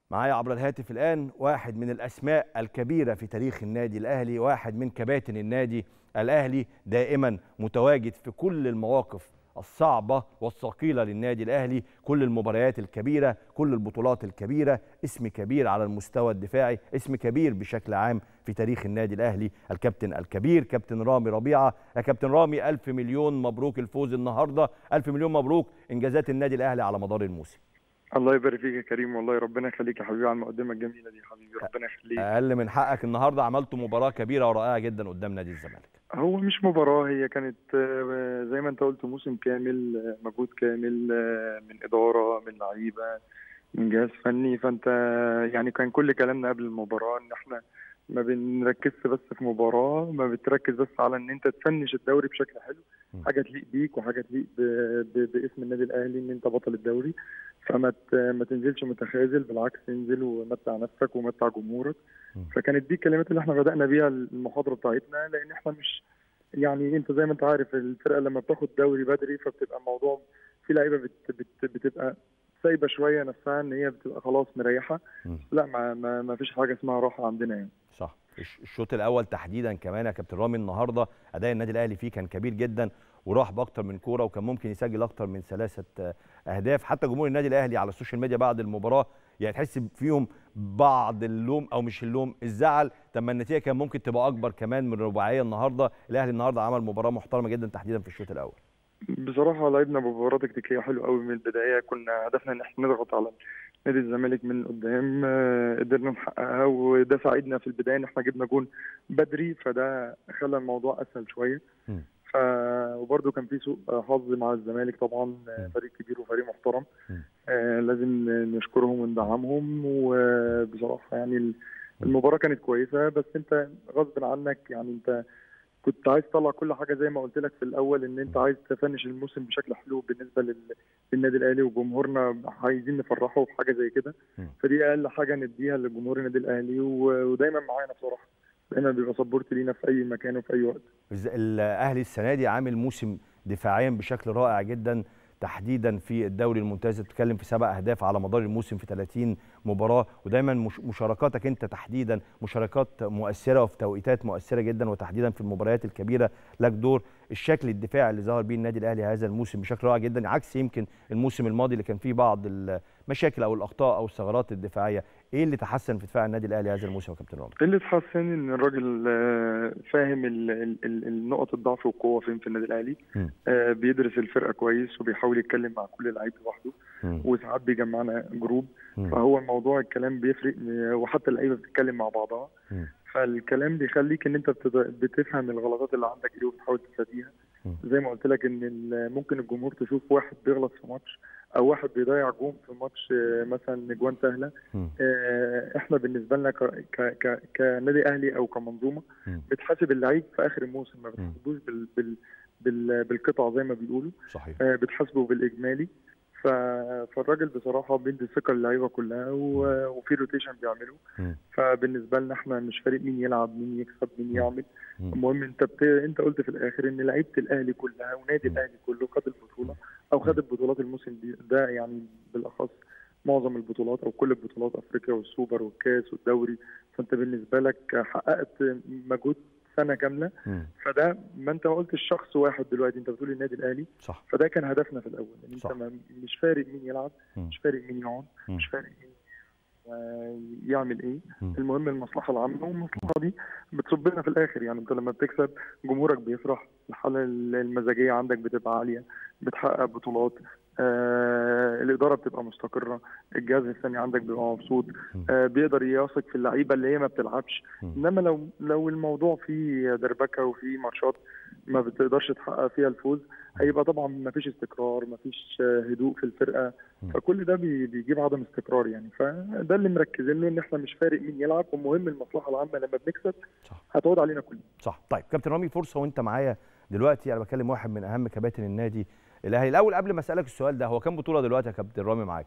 معايا عبر الهاتف الآن واحد من الأسماء الكبيرة في تاريخ النادي الأهلي واحد من كباتن النادي الأهلي دائما متواجد في كل المواقف الصعبة والثقيلة للنادي الأهلي كل المباريات الكبيرة كل البطولات الكبيرة اسم كبير على المستوى الدفاعي اسم كبير بشكل عام في تاريخ النادي الأهلي الكابتن الكبير كابتن رامي ربيعة يا كابتن رامي ألف مليون مبروك الفوز النهاردة ألف مليون مبروك إنجازات النادي الأهلي على مدار الموسم الله يبارك فيك يا كريم والله ربنا يخليك يا حبيبي على المقدمه الجميله دي يا حبيبي ربنا يخليك أقل من حقك النهاردة عملتوا مباراة كبيرة ورائعة جدا قدام نادي الزمالك هو مش مباراه هي كانت آه، زي ما انت قلت موسم كامل آه، مجهود كامل آه، من اداره من لعيبه من جهاز فني فانت يعني كان كل كلامنا قبل المباراه ان احنا ما بنركزش بس في مباراه ما بتركز بس على ان انت تفنش الدوري بشكل حلو م. حاجه تليق بيك وحاجه تليق ب- ب- باسم النادي الاهلي ان انت بطل الدوري فما ت- ما تنزلش متخاذل بالعكس انزل ومتع نفسك ومتع جمهورك م. فكانت دي الكلمات اللي احنا بدانا بيها المحاضره بتاعتنا لان احنا مش يعني انت زي ما انت عارف الفرقه لما بتاخد دوري بدري فبتبقى الموضوع في لعيبه بت بت بتبقى سايبه شويه نفسها ان هي بتبقى خلاص مريحه م. لا ما, ما, ما فيش حاجه اسمها راحه عندنا يعني صح الش- الشوط الاول تحديدا كمان يا كابتن رامي النهارده اداء النادي الاهلي فيه كان كبير جدا وراح باكتر من كوره وكان ممكن يسجل اكتر من ثلاثه آه، اهداف حتى جمهور النادي الاهلي على السوشيال ميديا بعد المباراه يعني تحس فيهم بعض اللوم او مش اللوم الزعل طب ما النتيجه كان ممكن تبقى اكبر كمان من رباعيه النهارده الاهلي النهارده عمل مباراه محترمه جدا تحديدا في الشوط الاول بصراحه لعبنا مباراه تكتيكيه حلوه قوي من البدايه كنا هدفنا ان احنا نضغط على نادي الزمالك من قدام آه، قدرنا نحققها وده ساعدنا في البدايه ان احنا جبنا جون بدري فده خلى الموضوع اسهل شويه م. ف وبرده كان في سوء حظ مع الزمالك طبعا آه، م. فريق كبير وفريق محترم م. آه لازم نشكرهم وندعمهم وبصراحه يعني ال- المباراه كانت كويسه بس انت غصب عنك يعني انت كنت عايز تطلع كل حاجه زي ما قلت لك في الاول ان انت عايز تفنش الموسم بشكل حلو بالنسبه لل- للنادي الاهلي وجمهورنا عايزين نفرحه بحاجه زي كده م. فدي اقل حاجه نديها لجمهور النادي الاهلي و- ودايما معانا بصراحه دايما بيبقى سبورت لينا في اي مكان وفي اي وقت الز- الاهلي السنه دي عامل موسم دفاعيا بشكل رائع جدا تحديدا في الدوري الممتاز بتتكلم في سبع اهداف على مدار الموسم في 30 مباراه ودايما مش مشاركاتك انت تحديدا مشاركات مؤثره وفي توقيتات مؤثره جدا وتحديدا في المباريات الكبيره لك دور الشكل الدفاعي اللي ظهر بيه النادي الاهلي هذا الموسم بشكل رائع جدا عكس يمكن الموسم الماضي اللي كان فيه بعض المشاكل او الاخطاء او الثغرات الدفاعيه ايه اللي تحسن في دفاع النادي الاهلي هذا الموسم يا كابتن رامي اللي اتحسن ان الراجل آه، فاهم ال- ال- ال- النقط الضعف والقوه فين في النادي الاهلي م. آه، بيدرس الفرقه كويس وبيحاول يتكلم مع كل لعيب لوحده مم. وساعات بيجمعنا جروب مم. فهو الموضوع الكلام بيفرق آه، وحتى اللعيبه بتتكلم مع بعضها مم. فالكلام بيخليك ان انت بتت- بتفهم الغلطات اللي عندك ايه وبتحاول تفاديها مم. زي ما قلت لك ان ال- ممكن الجمهور تشوف واحد بيغلط في ماتش او واحد بيضيع جون في ماتش آه، مثلا اجوان سهله مم. آه، احنا بالنسبه لنا ك- ك- ك- كنادي اهلي او كمنظومه مم. بتحاسب اللعيب في اخر الموسم ما بتحاسبوش بال بال بال بالقطع زي ما بيقولوا صحيح آه، بتحاسبه بالاجمالي ف... فالراجل بصراحه بيدي ثقه للعيبه كلها و... وفي روتيشن بيعمله مم. فبالنسبه لنا احنا مش فارق مين يلعب مين يكسب مين يعمل مم. المهم انت بت... انت قلت في الاخر ان لعيبه الاهلي كلها ونادي مم. الاهلي كله خد البطوله او خد البطولات الموسم دي ده يعني بالاخص معظم البطولات او كل البطولات افريقيا والسوبر والكاس والدوري فانت بالنسبه لك حققت مجهود سنه كامله مم. فده ما انت ما قلتش شخص واحد دلوقتي انت بتقول النادي الاهلي صح فده كان هدفنا في الاول ان انت صح. ما مش فارق مين يلعب مم. مش فارق مين يقعد مم. مش فارق مين آه، يعمل ايه مم. المهم المصلحه العامه والمصلحه دي بتصب لنا في الاخر يعني انت لما بتكسب جمهورك بيفرح الحاله المزاجيه عندك بتبقى عاليه بتحقق بطولات آه الاداره بتبقى مستقره الجهاز الفني عندك بيبقى مبسوط مم. آه بيقدر يثق في اللعيبه اللي هي ما بتلعبش مم. انما لو لو الموضوع فيه دربكه وفيه ماتشات ما بتقدرش تحقق فيها الفوز هيبقى طبعا ما فيش استقرار ما فيش هدوء في الفرقه مم. فكل ده بي- بيجيب عدم استقرار يعني فده اللي مركزين له ان احنا مش فارق مين يلعب ومهم المصلحه العامه لما بنكسب صح هتعود علينا كلنا صح طيب كابتن رامي فرصه وانت معايا دلوقتي انا بكلم واحد من اهم كباتن النادي الاهلي الاول قبل ما اسالك السؤال ده هو كام بطوله دلوقتي يا كابتن رامي معاك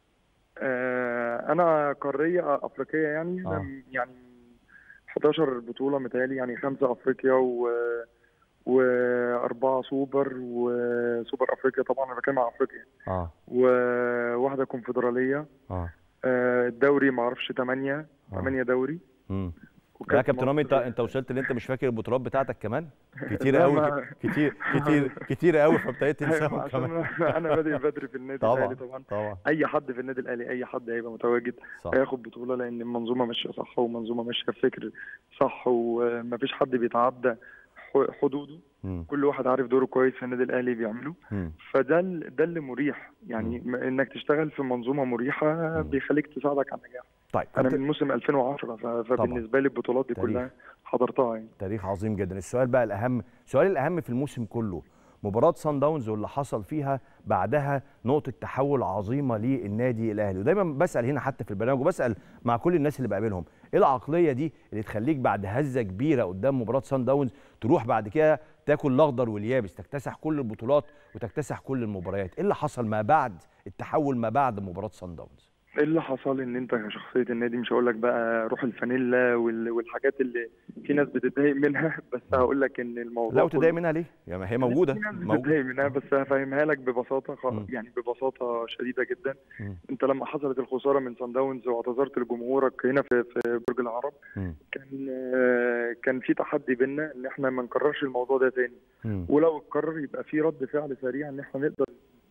آه انا قاريه افريقيه يعني آه. أنا يعني 11 بطوله متهيألي يعني خمسه افريقيا و واربعه سوبر وسوبر افريقيا طبعا انا بتكلم عن افريقيا اه وواحده كونفدراليه اه آه، الدوري ما اعرفش 8 8 دوري مم. وكأس لا كابتن رامي انت مصر- انت وصلت اللي انت مش فاكر البطولات بتاعتك كمان كتير لا، قوي ما- كتير كتير كتير قوي فابتديت أيوة، تنساهم عشان كمان أنا- انا بادئ بدري في النادي طبعا الاهلي طبعا طبعا اي حد في النادي الاهلي اي حد هيبقى متواجد صح هياخد بطوله لان المنظومه ماشيه صح ومنظومه ماشيه بفكر صح ومفيش حد بيتعدى ح- حدوده مم. كل واحد عارف دوره كويس في النادي الاهلي بيعمله مم. فده ال- ده اللي مريح يعني م- انك تشتغل في منظومه مريحه مم. بيخليك تساعدك على النجاح طيب انا كابتن- من موسم 2010 ف- فبالنسبه لي البطولات دي تاريخ. كلها حضرتها يعني تاريخ عظيم جدا السؤال بقى الاهم السؤال الاهم في الموسم كله مباراة سان داونز واللي حصل فيها بعدها نقطة تحول عظيمة للنادي الأهلي ودايما بسأل هنا حتى في البرنامج وبسأل مع كل الناس اللي بقابلهم إيه العقلية دي اللي تخليك بعد هزة كبيرة قدام مباراة سان داونز تروح بعد كده تاكل الأخضر واليابس تكتسح كل البطولات وتكتسح كل المباريات إيه اللي حصل ما بعد التحول ما بعد مباراة سان داونز ايه اللي حصل ان انت كشخصيه النادي مش هقول لك بقى روح الفانيلا وال- والحاجات اللي في ناس بتتضايق منها بس هقول لك ان الموضوع لا وتضايق كله- منها ليه؟ يعني ما هي موجودة في ناس موجودة بتتضايق منها بس هفهمها لك ببساطه خ- مم. يعني ببساطه شديده جدا مم. انت لما حصلت الخساره من سان داونز واعتذرت لجمهورك هنا في في برج العرب مم. كان آه، كان في تحدي بينا ان احنا ما نكررش الموضوع ده تاني مم. ولو اتكرر يبقى في رد فعل سريع ان احنا نقدر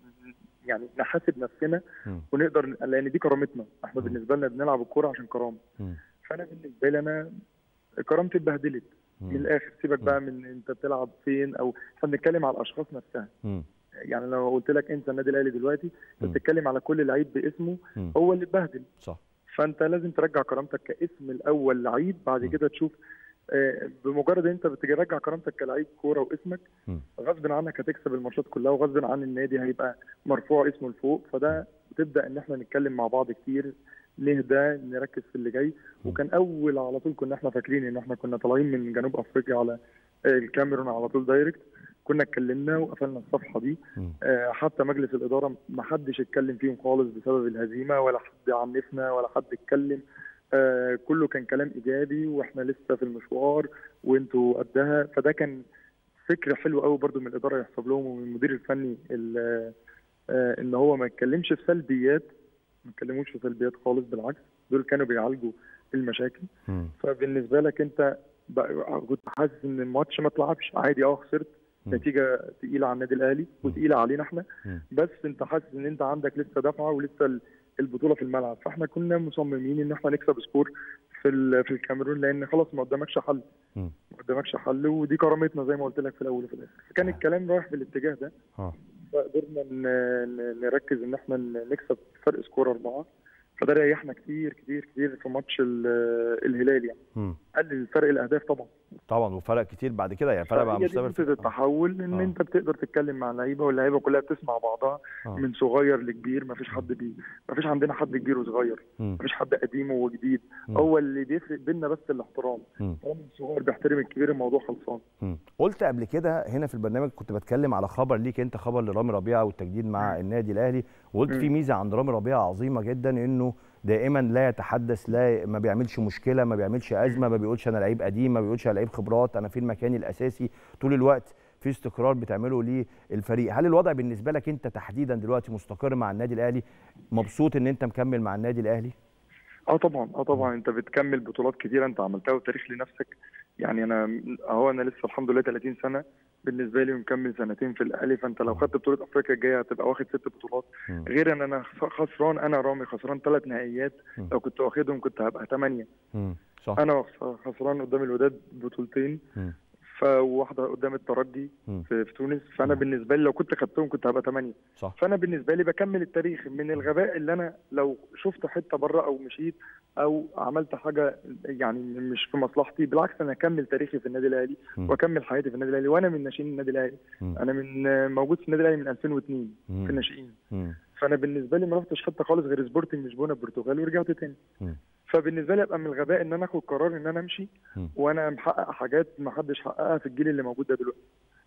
يعني نحاسب نفسنا مم. ونقدر لان دي كرامتنا احنا مم. بالنسبه لنا بنلعب الكوره عشان كرامه مم. فانا بالنسبه لي انا كرامتي اتبهدلت من الاخر سيبك مم. بقى من انت بتلعب فين او احنا بنتكلم على الاشخاص نفسها مم. يعني لو قلت لك انت النادي الاهلي دلوقتي مم. انت بتتكلم على كل لعيب باسمه مم. هو اللي اتبهدل صح فانت لازم ترجع كرامتك كاسم الاول لعيب بعد مم. كده تشوف آه، بمجرد ان انت بترجع كرامتك كلعيب كوره واسمك مم. غصب عنك هتكسب الماتشات كلها وغصب عن النادي هيبقى مرفوع اسمه لفوق فده بتبدا ان احنا نتكلم مع بعض كتير نهدى نركز في اللي جاي وكان اول على طول كنا احنا فاكرين ان احنا كنا طالعين من جنوب افريقيا على آه، الكاميرون على طول دايركت كنا اتكلمنا وقفلنا الصفحه دي مم. آه، حتى مجلس الاداره ما حدش اتكلم فيهم خالص بسبب الهزيمه ولا حد عنفنا ولا حد اتكلم آه، كله كان كلام ايجابي واحنا لسه في المشوار وانتوا قدها فده كان فكر حلو قوي برضو من الاداره يحسب لهم ومن المدير الفني ال- آه، ان هو ما يتكلمش في سلبيات ما يتكلموش في سلبيات خالص بالعكس دول كانوا بيعالجوا المشاكل مم. فبالنسبه لك انت بقى- كنت حاسس ان الماتش ما اتلعبش عادي اه خسرت مم. نتيجه تقيله على النادي الاهلي وتقيله علينا احنا مم. بس انت حاسس ان انت عندك لسه دفعه ولسه ال- البطوله في الملعب فاحنا كنا مصممين ان احنا نكسب سكور في ال- في الكاميرون لان خلاص ما قدامكش حل مم. ما قدامكش حل ودي كرامتنا زي ما قلت لك في الاول وفي الاخر فكان آه. الكلام رايح في الاتجاه ده اه فقدرنا ن- ن- نركز ان احنا ن- نكسب فرق سكور اربعه فده ريحنا كتير كتير كتير في ماتش ال- الهلال يعني مم. قلل فرق الاهداف طبعا طبعا وفرق كتير بعد كده يعني فرق مع هي دي مستوى نقطة التحول ان آه. انت بتقدر تتكلم مع اللعيبه واللعيبه كلها بتسمع بعضها آه. من صغير لكبير مفيش حد بي مفيش عندنا حد كبير وصغير مم. مفيش حد قديم وجديد مم. هو اللي بيفرق بيننا بس الاحترام مم. طالما الصغير بيحترم الكبير الموضوع خلصان مم. قلت قبل كده هنا في البرنامج كنت بتكلم على خبر ليك انت خبر لرامي ربيعه والتجديد مع النادي الاهلي وقلت في مم. ميزه عند رامي ربيعه عظيمه جدا انه دائما لا يتحدث لا ما بيعملش مشكله ما بيعملش ازمه ما بيقولش انا لعيب قديم ما بيقولش انا لعيب خبرات انا فين مكاني الاساسي طول الوقت في استقرار بتعمله للفريق هل الوضع بالنسبه لك انت تحديدا دلوقتي مستقر مع النادي الاهلي مبسوط ان انت مكمل مع النادي الاهلي اه طبعا اه طبعا انت بتكمل بطولات كتيره انت عملتها وتاريخ لنفسك يعني انا اهو انا لسه الحمد لله 30 سنه بالنسبه لي مكمل سنتين في الاهلي فانت لو خدت بطوله افريقيا الجايه هتبقى واخد ست بطولات مم. غير ان انا خسران انا رامي خسران ثلاث نهائيات مم. لو كنت واخدهم كنت هبقى ثمانيه مم. صح انا خسران قدام الوداد بطولتين مم. فواحده قدام الترجي مم. في, في تونس فانا مم. بالنسبه لي لو كنت خدتهم كنت هبقى ثمانيه صح فانا بالنسبه لي بكمل التاريخ من الغباء اللي انا لو شفت حته بره او مشيت او عملت حاجه يعني مش في مصلحتي بالعكس انا اكمل تاريخي في النادي الاهلي مم. واكمل حياتي في النادي الاهلي وانا من ناشئين النادي الاهلي مم. انا من موجود في النادي الاهلي من 2002 مم. في الناشئين مم. فانا بالنسبه لي ما رحتش حته خالص غير سبورتنج لشبونه البرتغال ورجعت تاني مم. فبالنسبه لي ابقى من الغباء ان انا اخد قرار ان انا امشي مم. وانا محقق حاجات ما حدش حققها في الجيل اللي موجود ده دلوقتي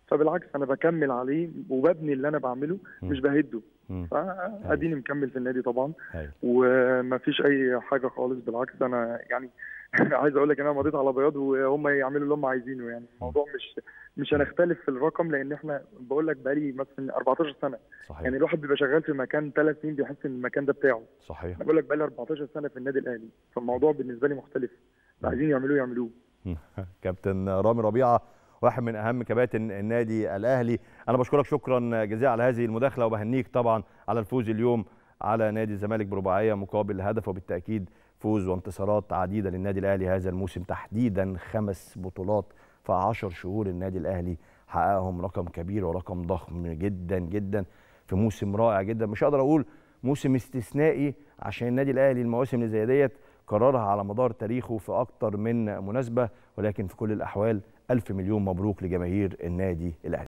فبالعكس انا بكمل عليه وببني اللي انا بعمله مم. مش بهده مم. فاديني مكمل في النادي طبعا أيوة. ومفيش اي حاجه خالص بالعكس انا يعني عايز اقول لك ان انا مضيت على بياض وهم يعملوا اللي هم عايزينه يعني الموضوع مش مش هنختلف في الرقم لان احنا بقول لك بقالي مثلا 14 سنه صحيح يعني الواحد بيبقى شغال في مكان ثلاث سنين بيحس ان المكان ده بتاعه صحيح انا بقول لك بقالي 14 سنه في النادي الاهلي فالموضوع بالنسبه لي مختلف عايزين يعملوه يعملوه كابتن رامي ربيعه واحد من اهم كباتن النادي الاهلي انا بشكرك شكرا جزيلا على هذه المداخله وبهنيك طبعا على الفوز اليوم على نادي الزمالك برباعيه مقابل هدف وبالتاكيد فوز وانتصارات عديده للنادي الاهلي هذا الموسم تحديدا خمس بطولات في 10 شهور النادي الاهلي حققهم رقم كبير ورقم ضخم جدا جدا في موسم رائع جدا مش هقدر اقول موسم استثنائي عشان النادي الاهلي المواسم اللي زي ديت كررها على مدار تاريخه في اكتر من مناسبه ولكن في كل الاحوال الف مليون مبروك لجماهير النادي الاهلي